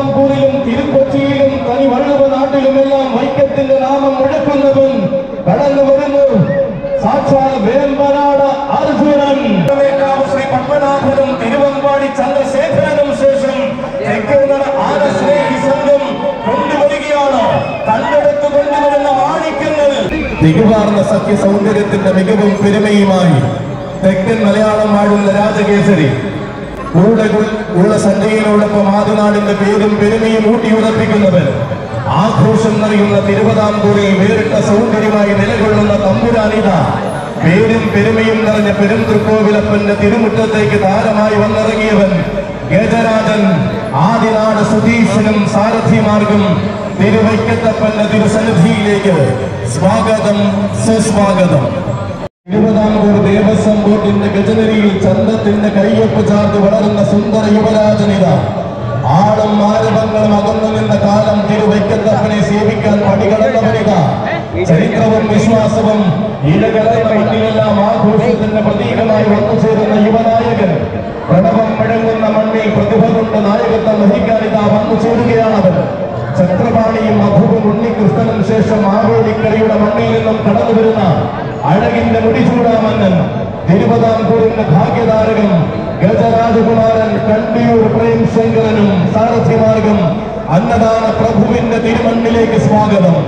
തിരുവിതാംകൂറിലും തിരുക്കൊച്ചിയിലും തനി വള്ളുവ നാട്ടിലുമെല്ലാം വൈക്കത്തിന്റെ നാമം മുഴക്കുന്നവൻ കടന്നു വരുന്നു സാക്ഷാൽ വേമ്പനാട് അർജുനൻ തിരുവേക്കാവ് ശ്രീ പത്മനാഭനും തിരുവമ്പാടി ചന്ദ്രശേഖരനും ശേഷം തെക്കുനട ആനസ്നേഹി സംഘം കൊണ്ടുവരികയാണ് കണ്ടെടുത്തു കൊണ്ടുവരുന്ന മാണിക്യങ്ങൾ തിരുവാർന്ന സഖ്യ സൗന്ദര്യത്തിന്റെ മികവും പെരുമയുമായി തെക്കൻ മലയാളം വാഴുന്ന രാജകേസരി കൂടെ ഉൾ- ഉള്ള സഞ്ചയിലോടൊപ്പം ആദ്യനാടിന്റെ പേരും പെരുമയും ഊട്ടിയുറപ്പിക്കുന്നവർ ആഘോഷം നിറയുന്ന തിരുവിതാംകൂറിൽ വേറിട്ട സൗന്ദര്യമായി നിലകൊള്ളുന്ന തമ്പുരാനിത പേരും പെരുമയും നിറഞ്ഞ പെരുന്തൃക്കോവിലപ്പന്റെ തിരുമുറ്റത്തേക്ക് താരമായി വന്നിറങ്ങിയവൻ ഗജരാജൻ ആദിനാട് സുധീശനും സാരഥിമാർഗം തിരുവൈക്കത്തപ്പന്റെ തിരുസന്നിധിയിലേക്ക് സ്വാഗതം സുസ്വാഗതം തിരുവിതാംകൂർ ദേവസ്വം ബോർഡിന്റെ ഗജനരിയിൽ ചന്തത്തിന്റെ കയ്യൊപ്പ് ചാർത്ത് വളരുന്ന സുന്ദര യുവരാജനിത ആളും മാരവങ്ങളും അകന്നു നിന്ന കാലം തിരുവൈക്കത്തപ്പനെ സേവിക്കാൻ പടികടന്നവനിത ചരിത്രവും വിശ്വാസവും ഇടകലർന്ന മണ്ണിലെല്ലാം ആഘോഷത്തിന്റെ പ്രതീകമായി വന്നുചേരുന്ന യുവനായകൻ പ്രണവം മുഴങ്ങുന്ന മണ്ണിൽ പ്രതിഭ കൊണ്ട് നായകത്വം വഹിക്കാനിതാ വന്നു ചേരുകയാണവൻ ചക്രപാണിയും മധുവും ഉണ്ണികൃഷ്ണനും ശേഷം ആവേലിക്കരയുടെ മണ്ണിൽ നിന്നും കടന്നു വരുന്ന അഴകിന്റെ മുടിചൂടാമന്നൻ തിരുവിതാംകൂറിന്റെ ഭാഗ്യതാരകം ഗജരാജകുമാരൻ കണ്ടിയൂർ പ്രേംശങ്കരനും സാരഥിമാർഗം അന്നദാന പ്രഭുവിന്റെ തിരുമണ്ണിലേക്ക് സ്വാഗതം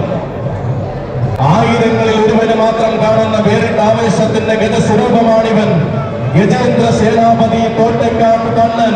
ആയിരങ്ങളിൽ ഒരുവന് മാത്രം കാണുന്ന വേറിട്ട ആവേശത്തിന്റെ ഗജസ്വരൂപമാണിവൻ ഗജേന്ദ്ര സേനാപതി തോട്ടക്കാട്ട് കണ്ണൻ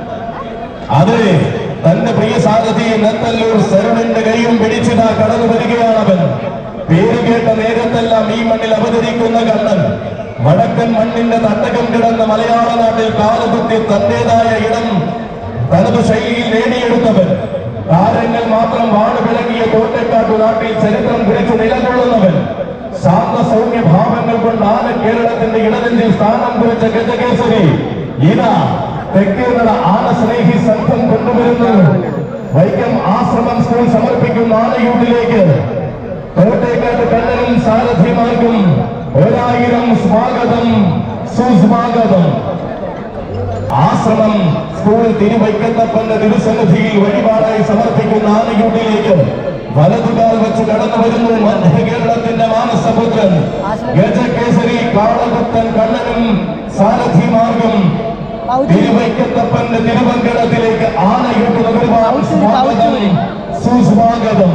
അതെ തന്റെ പ്രിയ സാരഥി നെത്തല്ലൂർ ശരണന്റെ കൈയും പിടിച്ചിതാ കടന്നു വരികയാണവൻ പേര് കേട്ട നേരത്തെല്ലാം ഈ മണ്ണിൽ അവതരിക്കുന്ന കണ്ണൻ വടക്കൻ മണ്ണിന്റെ തട്ടകം കിടന്ന മലയാള നാട്ടിൽ കാലുകുത്തി തന്റേതായ ഇടം തനത് ശൈലിയിൽ നേടിയെടുത്തവൻ താരങ്ങൾ മാത്രം വാണ് വിളങ്ങിയ കോട്ടക്കാട്ടു നാട്ടിൽ ചരിത്രം പിടിച്ചു നിലകൊള്ളുന്നവൻ ശാന്ത സൗമ്യ ഭാവങ്ങൾ കൊണ്ട് ആന കേരളത്തിന്റെ ഇടനെഞ്ചിൽ സ്ഥാനം കുറിച്ച ഗജകേസരി ഇതാ തെക്കേനട ആന സ്നേഹി സംഘം കൊണ്ടുവരുന്നു വൈക്കം ആശ്രമം സ്കൂൾ സമർപ്പിക്കുന്ന ആനയൂട്ടിലേക്ക് കോട്ടേക്കാട്ട് കണ്ണനും സാരഥിമാർക്കും ഒരായിരം സ്വാഗതം സുസ്വാഗതം ആശ്രമം സ്കൂൾ തിരുവൈക്കത്തപ്പന്റെ തിരുസന്നിധിയിൽ വഴിപാടായി സമർപ്പിക്കുന്ന ആനയൂട്ടിലേക്ക് വലതുകാൽ വെച്ച് കടന്നു വരുന്നു മധ്യ കേരളത്തിന്റെ മാനസപുത്രൻ ഗജകേസരി കാളകുത്തൻ കണ്ണനും സാരഥിമാർഗം തിരുവൈക്കത്തപ്പന്റെ തിരുവങ്കടത്തിലേക്ക് ആനയൂട്ട് നഗരവാൻ സ്വാഗതം സുസ്വാഗതം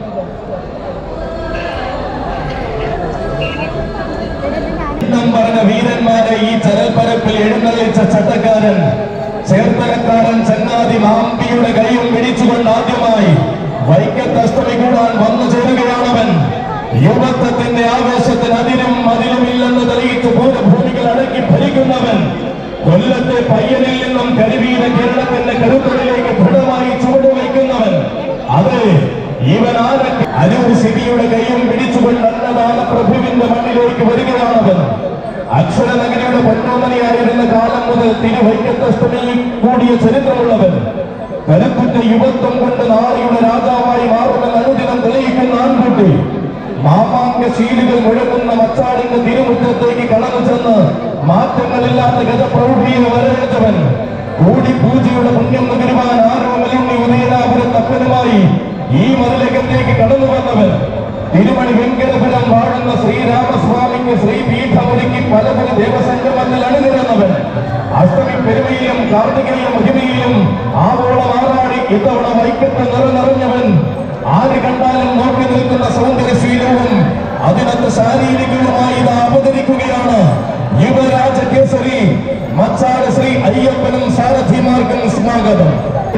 എന്നും പറഞ്ഞ വീരന്മാരെ ഈ ചരൽപ്പരപ്പിൽ എഴുന്നള്ളിച്ച ചട്ടക്കാരൻ ചേർത്തലക്കാരൻ ചങ്ങാതി മാമ്പിയുടെ കൈയും പിടിച്ചുകൊണ്ട് ആദ്യമായി വൈക്കത്ത് അഷ്ടമി കൂടാൻ വന്നു ചേരുകയാണവൻ യുവത്വത്തിന്റെ ആവേശത്തിന് അതിരും അതിലുമില്ലെന്ന് തെളിയിച്ച് ഭൂരഭൂമികൾ അടക്കി ഭരിക്കുന്നവൻ കൊല്ലത്തെ പയ്യനിൽ നിന്നും കരുവീര കേരളത്തിന്റെ കരുത്തലിലേക്ക് ദൃഢമായി ചുവടുവയ്ക്കുന്നവൻ അതെ ഇവൻ ആരൊക്കെ അരൂർ സിബിയുടെ കൈയും പിടിച്ചുകൊണ്ട് അന്നദാന പ്രഭുവിന്റെ മണ്ണിലേക്ക് വരികയാണവൻ അക്ഷരനഗരിയുടെ പൊന്നോമനിയായിരുന്ന കാലം മുതൽ തിരുവൈക്കത്തഷ്ടമിയിൽ കൂടിയ ചരിത്രമുള്ളവൻ കരുത്തുറ്റ യുവത്വം കൊണ്ട് നാളെയുടെ രാജാവായി മാറുമെന്ന് അനുദിനം തെളിയിക്കുന്ന ആൺകുട്ടി മാമാങ്ക ശീലുകൾ മുഴങ്ങുന്ന മച്ചാടിന്റെ തിരുമുറ്റത്തേക്ക് കടന്നു ചെന്ന് മാറ്റങ്ങളില്ലാത്ത ഗജപ്രൗഢിയെ വരവേറ്റവൻ കൂടി പൂജയുടെ പുണ്യം നുകരുവാൻ ആരോമലുണ്ണി ഉദയനാപുരത്തപ്പനുമായി ഈ മതിലകത്തേക്ക് കടന്നു വന്നവൻ തിരുമണി വെങ്കടപുരം വാഴുന്ന ശ്രീരാമസ്വാമിക്ക് ശ്രീപീഠമൊരുക്കി പല പല ദേവസംഗമത്തിൽ അണിനിരന്നവൻ അഷ്ടമി പെരുമയിലും കാർത്തികയിലും മഹിമയിലും ആവോളം ആറാടി ഇത്തവണ വൈക്കത്ത് നിറനിറഞ്ഞവൻ ആര് കണ്ടാലും നോക്കി നിൽക്കുന്ന സൗന്ദര്യശീലവും അതിനകത്ത് ശാരീരികവുമായി ഇത് അവതരിക്കുകയാണ് യുവരാജ കേസരി മച്ചാട് ശ്രീ അയ്യപ്പനും സാരഥിമാർക്കും സ്വാഗതം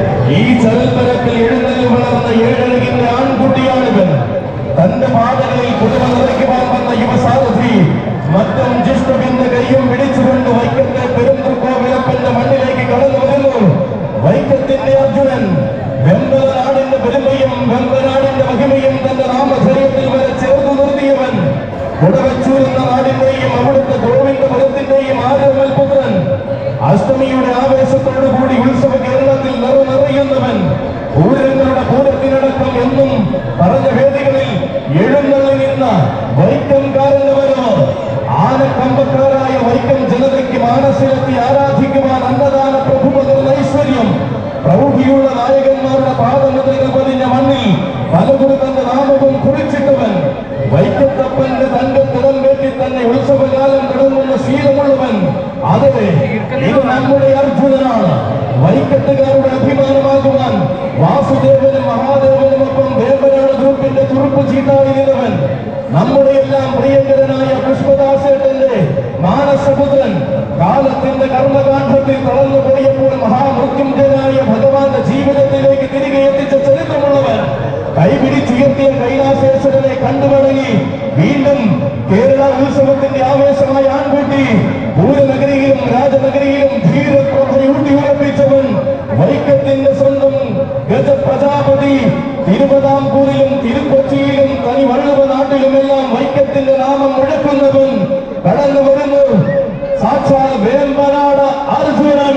ഈ ചരൽപ്പരപ്പിൽ എഴുന്നള്ളി വളർന്ന ഏഴഴകിന്റെ ആൺകുട്ടിയാണിവൻ തന്റെ പാതകളിൽ പുതുമ നിറയ്ക്കുവാൻ വന്ന യുവസാരഥി മറ്റും ജിഷ്ണുവിന്റെ കൈയും പിടിച്ചുകൊണ്ട് വൈക്കത്തെ പെരുന്തൃക്കോവിലപ്പന്റെ മണ്ണിലേക്ക് കടന്നു വരുന്നു വൈക്കത്തിന്റെ അർജുനൻ വെമ്പനാടിന്റെ പെരുമയും വെമ്പനാടിന്റെ മഹിമയും തന്റെ നാമധേയത്തിൽ വരെ ചേർന്നു നിർത്തിയവൻ കുടവച്ചൂരുന്ന നാടിന്റെയും അവിടുത്തെ ഗോവിന്ദപുരത്തിന്റെയും ആരോമൽ പുത്രൻ അഷ്ടമിയുടെ ആവേശത്തോടുകൂടി ഉത്സവ കേരളത്തിൽ നിറനിറയുന്നവൻ പൂരങ്ങളുടെ പൂരത്തിനടക്കം എന്നും പറഞ്ഞ വേദികളിൽ എഴുന്നള്ളി നിന്ന വൈക്കംകാരന്റെ വരവ് ആനക്കമ്പക്കാരായ വൈക്കം ജനതയ്ക്ക് മാനസിലെത്തി ആരാധിക്കുവാൻ അന്നദാന പ്രഭു പകർന്ന ഐശ്വര്യം പ്രൗഢിയുള്ള നായകന്മാർ പൂർവന്മാരുടെ പാദമുദ്രകൾ പതിഞ്ഞ മണ്ണിൽ പലകുറി തന്റെ നാമവും കുറിച്ചിട്ടവൻ വൈക്കത്തപ്പന്റെ തന്റെ തിടം വേണ്ടി തന്നെ ഉത്സവകാലം തുടങ്ങുന്ന ശീലമുള്ളവൻ അതെ ഇത് നമ്മുടെ അർജുനനാണ് വൈക്കത്തുകാരുടെ അഭിമാനമാകുവാൻ വാസുദേവനും മഹാദേവനുമൊപ്പം വേമ്പനാട് ഗ്രൂപ്പിന്റെ തുറുപ്പ് ചീട്ടായിരുന്നവൻ നമ്മുടെ എല്ലാം പ്രിയങ്കരനായ പുഷ്പദാസേട്ടന്റെ മാനസപുത്രൻ കാലത്തിന്റെ കർമ്മകാന്ഡത്തിൽ തളർന്നു പോയപ്പോൾ മഹാമൃത്യുഞ്ജനായ ഭഗവാന്റെ ജീവിതത്തിലേക്ക് തിരികെ എത്തിച്ച ചരിത്രമുള്ളവൻ കൈപിടിച്ചുയർത്തിയ കൈലാസേശ്വരനെ കണ്ടുവണങ്ങി വീണ്ടും കേരള ഉത്സവത്തിന്റെ ആവേശമായ ആൺകുട്ടി പൂരനഗരിയിലും രാജനഗരിയിലും ധീരപ്രഭയൂട്ടി ഉറപ്പിച്ചവൻ വൈക്കത്തിന്റെ സ്വന്തം ഗജപ്രജാപതി തിരുവിതാംകൂറിലും തിരുക്കൊച്ചിയിലും തനി വള്ളുവ നാട്ടിലുമെല്ലാം വൈക്കത്തിന്റെ നാമം മുഴക്കുന്നവൻ കടന്നു വരുന്നു സാക്ഷാൽ വേമ്പനാട് അർജുനൻ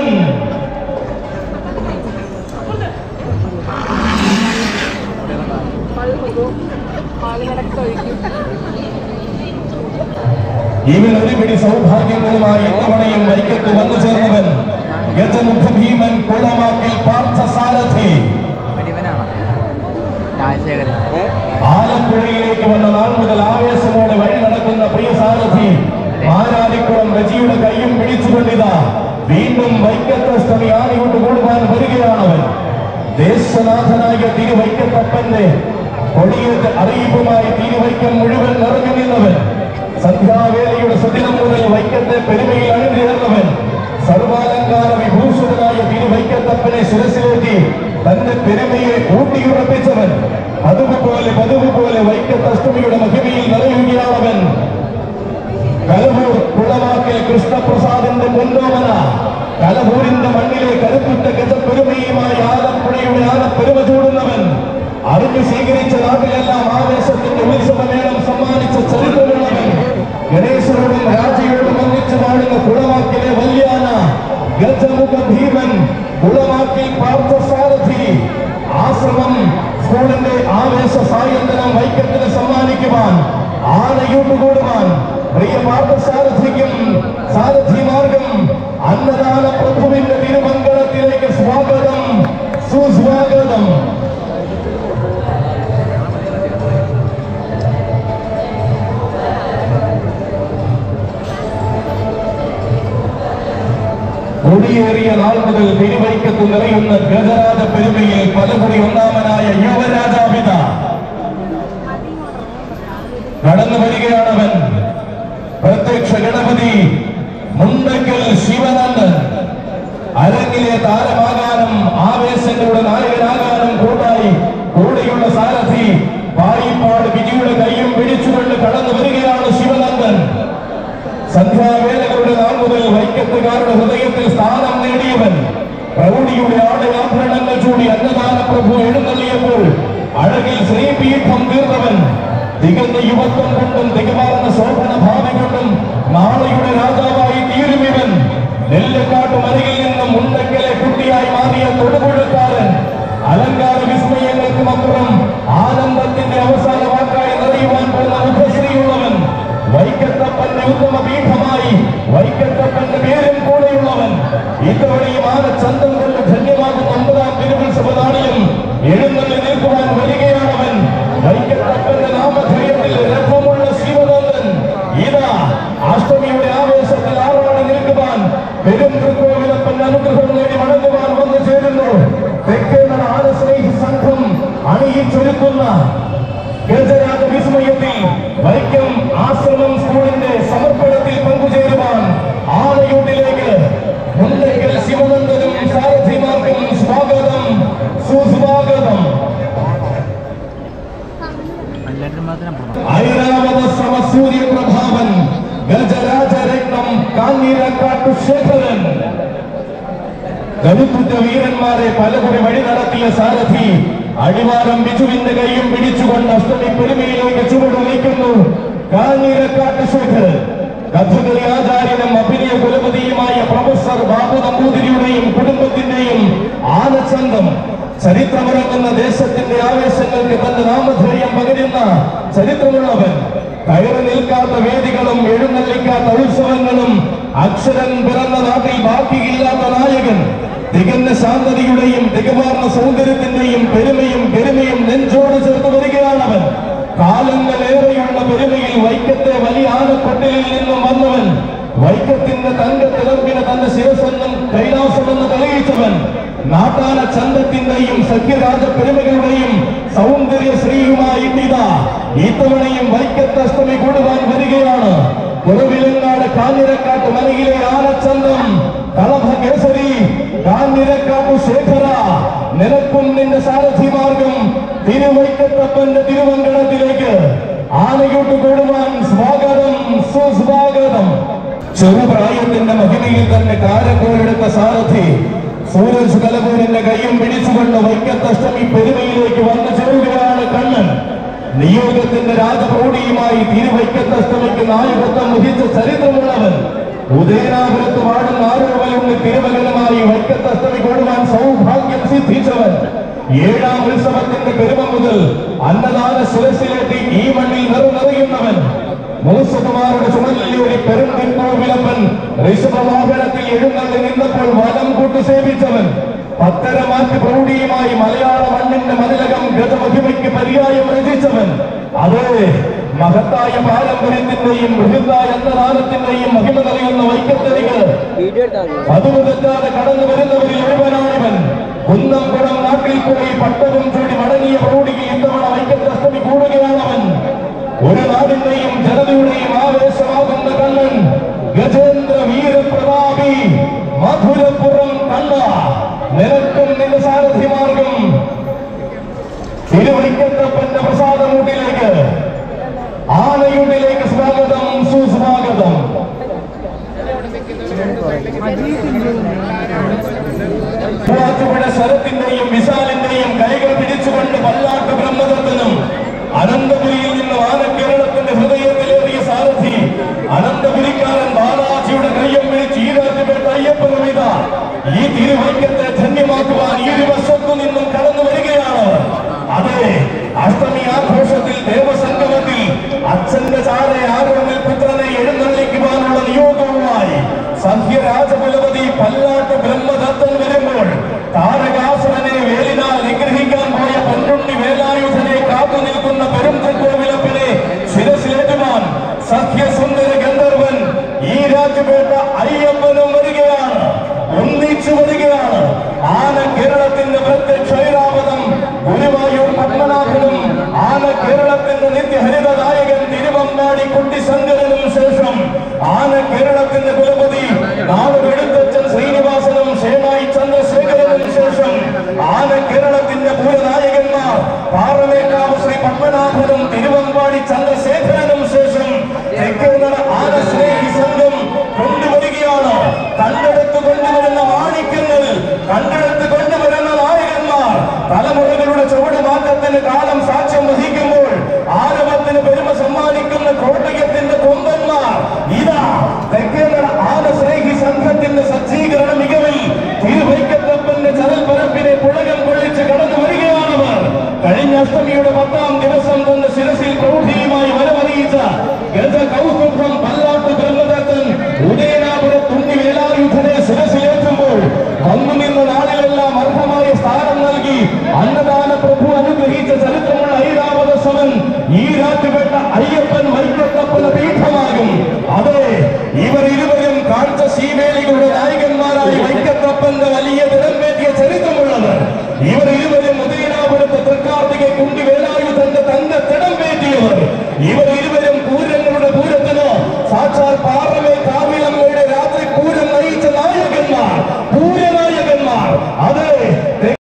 ഇവൻ ഒരു പിടി സൗഭാഗ്യങ്ങളുമായി ഇത്തവണയും വൈക്കത്ത് വന്നു ചേർന്നവൻ ഗജമുഖ ഭീമൻ കുളമാക്കിൽ പാർത്ഥ സാരഥി ഇവനാണ് രാജശേഖരൻ ആലപ്പുഴയിലേക്ക് വന്ന നാൾ മുതൽ ആവേശമോടെ വഴി നടക്കുന്ന പ്രിയ സാരഥി ആരാധിക്കുളം രജിയുടെ കൈയും പിടിച്ചുകൊണ്ടിതാ വീണ്ടും വൈക്കത്തഷ്ടമി ആണികൊണ്ട് കൂടുവാൻ വരികയാണവൻ ദേശനാഥനായ തിരുവൈക്കത്തപ്പന്റെ കൊടിയേറ്റ് അറിയിപ്പുമായി തിരുവൈക്കം മുഴുവൻ നിറഞ്ഞു നിന്നവൻ സന്ധ്യാവേലയുടെ സുദിനം മുതൽ വൈക്കത്തെ പെരുമയിൽ അണിനിരന്നവൻ സർവാലങ്കാര വിഭൂഷിതനായ തിരുവൈക്കത്തപ്പനെ ശിരസിലേറ്റി തന്റെ പെരുമയെ ഊട്ടിയുറപ്പിച്ചവൻ പതിവ് പോലെ പതിവ് പോലെ വൈക്കത്തഷ്ടമിയുടെ മഹിമയിൽ നിറയുകയാണവൻ കലവൂർ കുളമാക്കിൽ കൃഷ്ണപ്രസാദിന്റെ മുന്നോമന കലവൂരിന്റെ മണ്ണിലെ കരുത്തുറ്റ ഗജപ്പെരുമയുമായി ആലപ്പുഴയുടെ ആലപ്പെരുമ ചൂടുന്നവൻ അറിഞ്ഞു സ്വീകരിച്ച നാട്ടിലെല്ലാം ആവേശത്തിന്റെ ഉത്സവമേളം സമ്മാനിച്ച ചരിത്രമുള്ളവൻ ഗണേശനോടും രാജയോടും ഒന്നിച്ചു പാടുന്ന കുളമാക്കിലെ വല്യാന ഗജമുഖ ഭീമൻ കുളമാക്കിൽ പാർത്ഥസാരഥി ആശ്രമം സ്കൂളിന്റെ ആവേശ സായന്തനം വൈക്കത്തിന് സമ്മാനിക്കുവാൻ ആനയൂട്ടുകൂടുവാൻ പ്രിയ പാർത്ഥസാരഥിക്കും സാരഥി മാർഗം അന്നദാന പ്രഭുവിന്റെ തിരുമംഗളത്തിലേക്ക് സ്വാഗതം സുസ്വാഗതം കൊടിയേറിയ നാൾ മുതൽ തിരുവൈക്കത്ത് നിറയുന്ന ഗജരാജ പെരുമയിൽ പലകുടി ഒന്നാമനായ യുവരാജാപിത കടന്നു വരികയാണവൻ പ്രത്യക്ഷ ഗണപതി മുണ്ടക്കൽ ശിവനന്ദൻ അരങ്ങിലെ താരമാകാനും ആവേശങ്ങളുടെ നായകനാകാനും കൂട്ടായി കൂടെയുള്ള സാരഥി പായിപ്പാട് വിജിയുടെ കൈയും പിടിച്ചുകൊണ്ട് കടന്നു വരികയാണ് ശിവനന്ദൻ സന്ധ്യാവേലകളുടെ നാൾ മുതൽ വൈക്കത്തുകാരുടെ ഹൃദയത്തിൽ സ്ഥാനം നേടിയവൻ പ്രൗഢിയുടെ ആടയാഭരണങ്ങൾ ചൂടി അന്നദാന പ്രഭു എഴുന്നള്ളിയപ്പോൾ അഴകിൽ ശ്രീപീഠം തീർന്നവൻ തികഞ്ഞ യുവത്വം കൊണ്ടും തികമാർന്ന ശോഭന ഭാവി കൊണ്ടും നാളെയുടെ രാജാവായി തീരുമിവൻ നെല്ലക്കാട്ടു മലയിൽ നിന്നും മുണ്ടക്കലെ കുട്ടിയായി മാറിയ തൊടുപുഴക്കാരൻ അലങ്കാര വിസ്മയങ്ങൾക്കും അപ്പുറം ആനന്ദത്തിന്റെ അവസാന വാക്കായി നിറയുവാൻ പോകുന്ന മുഖശ്രീയുള്ളവൻ വൈക്കത്തപ്പന്റെ ഉത്തമ പീഠമായി വൈക്കത്തപ്പന്റെ പേരും കൂടെയുള്ളവൻ ഇത്തവണയും ആനച്ചന്തം കൊണ്ട് ധന്യമാകുന്ന ഒമ്പതാം തിരുവുത്സവ നാളിലും എഴുന്നള്ളി നിൽക്കുവാൻ വരികയാണവൻ വൈക്കത്തപ്പന്റെ നാമധേയത്തിൽ രഥമുള്ള ശിവനന്ദൻ ഇതാ അഷ്ടമിയുടെ ആവേശത്തിൽ ആറാണ് നിൽക്കുവാൻ പെരും തൃക്കോവിലപ്പന്റെ അനുഗ്രഹം നേടി മടങ്ങുവാൻ വന്നു ചേരുന്നു തെക്കേനട ആനസ്നേഹി സംഘം അണിയിച്ചൊരുക്കുന്ന ഗജരാജ വിസ്മയത്തിൽ വൈക്കം ആശ്രമം സ്കൂളിന്റെ സമർപ്പണത്തിൽ പങ്കുചേരുവാൻ ആലയൂട്ടിലേക്ക് മുണ്ടക്കൽ ശിവനന്ദനും സാരഥിമാർക്കും സ്വാഗതം സുസ്വാഗതം എല്ലാവരും മാത്രം പോകണം ഐരാവത സമസൂര്യ പ്രഭാവൻ ഗജരാജരത്നം കാഞ്ഞിരക്കാട്ടു ശേഖരൻ കരുത്തുറ്റ വീരന്മാരെ പലകുറി വഴി നടത്തിയ സാരഥി അടിവാരം ബിജുവിന്റെ കൈയും പിടിച്ചുകൊണ്ട് അഷ്ടമി പെരുമയിലേക്ക് ചുവട് നീക്കുന്നു കാഞ്ഞിരക്കാട്ട് ശേഖരൻ കഥകളി ആചാര്യനും അഭിനയ കുലപതിയുമായ പ്രൊഫസർ ബാബു നമ്പൂതിരിയുടെയും കുടുംബത്തിന്റെയും ആനച്ചന്തം ചരിത്രമിറങ്ങുന്ന ദേശത്തിന്റെ ആവേശങ്ങൾക്ക് തന്റെ നാമധേയം പകരുന്ന ചരിത്രമുള്ളവൻ കയറി നിൽക്കാത്ത വേദികളും എഴുന്നള്ളിക്കാത്ത ഉത്സവങ്ങളും അക്ഷരൻ പിറന്ന നാട്ടിൽ ബാക്കിയില്ലാത്ത നായകൻ തികഞ്ഞ ശാന്തതയുടെയും തികമാർന്ന സൗന്ദര്യത്തിന്റെയും പെരുമയും പെരുമയും നെഞ്ചോട് ചേർത്ത് വരികയാണവൻ കാലങ്ങളേറെയുള്ള പെരുമയിൽ വൈക്കത്തെ വലിയ ആനക്കൊട്ടിലിൽ നിന്നും വന്നവൻ വൈക്കത്തിന്റെ തങ്ക തിളമ്പിന് തന്റെ ശിരസെന്നും കൈലാസമെന്ന് തെളിയിച്ചവൻ നാട്ടാന ചന്തത്തിന്റെയും സഖ്യരാജ പെരുമകളുടെയും സൗന്ദര്യ ശ്രീയുമായി ഇതാ ഇത്തവണയും വൈക്കത്തഷ്ടമി കൂടുവാൻ വരികയാണ് കുറവിലങ്ങാട് കാഞ്ഞിരക്കാട്ട് മനയിലെ ആനച്ചന്തം കളഭ കേസരി കാഞ്ഞിരക്കാട്ടു ശേഖര നിനക്കും നിന്റെ സാരഥി മാർഗം തിരുവൈക്കത്തപ്പന്റെ തിരുവങ്കണത്തിലേക്ക് ആനയോട്ട് കൂടുവാൻ സ്വാഗതം സുസ്വാഗതം ചെറുപ്രായത്തിന്റെ മഹിമയിൽ തന്നെ കാരക്കോലെടുത്ത സാരഥി സൂരജ് കലപൂരിന്റെ കൈയും പിടിച്ചുകൊണ്ട് വൈക്കത്തഷ്ടമി പെരുമയിലേക്ക് വന്നു ചേരുകയാണ് കണ്ണൻ നിയോഗത്തിന്റെ രാജപ്രൗഢിയുമായി തിരുവൈക്കത്തഷ്ടമിക്ക് നായകത്വം വഹിച്ച ചരിത്രമുള്ളവൻ ഉദയനാപുരത്ത് വാഴുന്ന ആരോപലുണ്ട് തിരുമകനുമായി വൈക്കത്തഷ്ടമി കൂടുവാൻ സൗഭാഗ്യം സിദ്ധിച്ചവൻ ഏഴാം ഉത്സവത്തിന്റെ പെരുമ മുതൽ അന്നദാന ശിരസിലെത്തി ഈ മണ്ണിൽ നിറനിറയുന്നവൻ മൂസകുമാരുടെ ചുമലിലൂടെ പെരുന്തിൻകോവിലപ്പൻ ഋഷഭവാഹനത്തിൽ എഴുന്നള്ളി നിന്നപ്പോൾ വലം കൂട്ടു സേവിച്ചവൻ പത്തര മാറ്റ് പ്രൗഢിയുമായി മലയാള മണ്ണിന്റെ മതിലകം ഗതമഹിമയ്ക്ക് പര്യായം രചിച്ചവൻ അതെ മഹത്തായ പാരമ്പര്യത്തിന്റെയും ബൃഹത്തായ അന്നദാനത്തിന്റെയും മഹിമ നൽകുന്ന വൈക്കത്തരികൾ പതിവ് തെറ്റാതെ കടന്നു വരുന്നവരിൽ ഒരുവനാണിവൻ കുന്നംകുളം നാട്ടിൽ പോയി പട്ടവും ചൂടി മടങ്ങിയ പ്രൗഢിയിൽ ഇത്തവണ വൈക്കത്തഷ്ടമി കൂടുകയാണവൻ ഒരു നാടിന്റെയും ജനതയുടെയും ആവേശമാകുന്ന കണ്ണൻ ഗജേന്ദ്ര വീരപ്രതാപി മധുരപ്പുറം കണ്ണ നിനക്കും നിന്റെ സാരഥിമാർഗം തിരുവടിക്കത്തപ്പന്റെ പ്രസാദമൂട്ടിലേക്ക് ആനയുടിലേക്ക് സ്വാഗതം സുസ്വാഗതം മൂവാറ്റുപുഴ ശരത്തിന്റെയും വിശാലിന്റെയും കൈകൾ പിടിച്ചുകൊണ്ട് പല്ലാട്ട് ബ്രഹ്മദത്തനും അനന്തപുരിയിൽ നിന്ന് ആനക്കേരളത്തിന്റെ ഹൃദയത്തിലേറിയ സാരഥി അനന്തപുരിക്കാരൻ ബാലാജിയുടെ കയ്യം പിടിച്ച് ഈരാറ്റുപേട്ട അയ്യപ്പനമിത ഈ തിരുവൈക്കത്തെ ധന്യമാക്കുവാൻ ഇരുവശത്തു നിന്നും കടന്നു വരികയാണ് അതെ അഷ്ടമി ആഘോഷത്തിൽ ദേവസംഗമത്തിൽ അച്ഛന്റെ ചാരെ ആരോമൽ പുത്രനെ എഴുന്നള്ളിക്കുവാനുള്ള നിയോഗവുമായി സന്ധ്യരാജകുലപതി പല്ലാട്ട് ബ്രഹ്മദത്തൻ വരുമ്പോൾ താരകാസുരനെ വേലിനാൽ നിഗ്രഹിക്കാൻ പോയ പൊന്നുണ്ണി വേലായുധനെ കാത്തു നിൽക്കുന്ന പെരുന്തൽക്കോവിലപ്പനെ ശിരസിലേറ്റുവാൻ സഖ്യസുന്ദര ഗന്ധർവൻ ഈ രാജ്യപേട്ട അയ്യപ്പനും വരികയാണ് ഒന്നിച്ചു വരികയാണ് ആന കേരളത്തിന്റെ പ്രത്യക്ഷ ഐരാവതം ഗുരുവായൂർ പത്മനാഭനും ആന കേരളത്തിന്റെ നിത്യഹരിത നായകൻ തിരുവമ്പാടി കുട്ടിശങ്കരനും ശേഷം ആന കേരളത്തിന്റെ കുലപതി നാളുവെടുത്തച്ഛൻ ശ്രീനിവാസനും ഷേണായി ചന്ദ്രശേഖരനും ശേഷം ആന കേരളത്തിന്റെ പൂരനായകന്മാർ പാറമേക്കാവ് ശ്രീ പത്മനാഭനും തിരുവമ്പാടി ചന്ദ്രശേഖരനും ശേഷം തെക്കേനട ആന സ്നേഹി സംഘം കൊണ്ടുവരികയാണ് കണ്ടെടുത്ത് കൊണ്ടുവരുന്ന മാണിക്യങ്ങൾ കണ്ടെടുത്ത് കൊണ്ടുവരുന്ന നായകന്മാർ തലമുറകളുടെ ചുവട് മാറ്റത്തിന് കാലം സാക്ഷ്യം വഹിക്കുമ്പോൾ ആരവത്തിന് പെരുമ സമ്മാനിക്കുന്ന കോട്ടയത്തിന്റെ കൊമ്പന്മാർ ഇതാ തെക്കേനട ആന സ്നേഹി സംഘത്തിന്റെ സജ്ജീകരണ മികവിൽ തിരുവൈക്കത്തപ്പന്റെ ചരൽ പരപ്പിനെ പുളകം കൊള്ളിച്ച് കടന്നു വരികയാണവർ കഴിഞ്ഞ അഷ്ടമിയുടെ പത്താം ദിവസം തന്റെ ശിരസിൽ പ്രൗഢിയുമായി വരവറിയിച്ച ഗജ കൗസ്തുഭം പല്ലാട്ട് ബ്രഹ്മദത്തൻ ഉദയനാപുര തുണ്ണി വേലായുധനെ ശിരസിലേറ്റുമ്പോൾ വന്നു നിന്ന നാളിലെല്ലാം അർഹമായ സ്ഥാനം നൽകി അന്നദാന പ്രഭു അനുഗ്രഹിച്ച ചരിത്രമുള്ള ഐരാവതസവൻ ഈ രാജ്യപ്പെട്ട അയ്യപ്പൻ വൈക്കത്തപ്പന പീഠമാകും അതെ ഇവർ ഇരുവരും കാഴ്ച ശീവേലികളുടെ നായകന്മാരായി വൈക്കത്തപ്പന്റെ വലിയ തിരമ്പേറ്റിയ ചരിത്രമുള്ളവർ ഇവർ ഇരുവരും ഉദയനാപുരത്ത് തൃക്കാർത്തിക കുണ്ടി വേലായുധന്റെ തന്റെ തിടം പേറ്റിയവർ ഇവർ ഇരുവരും പൂരങ്ങളുടെ പൂരത്തിന് സാക്ഷാൽ പാ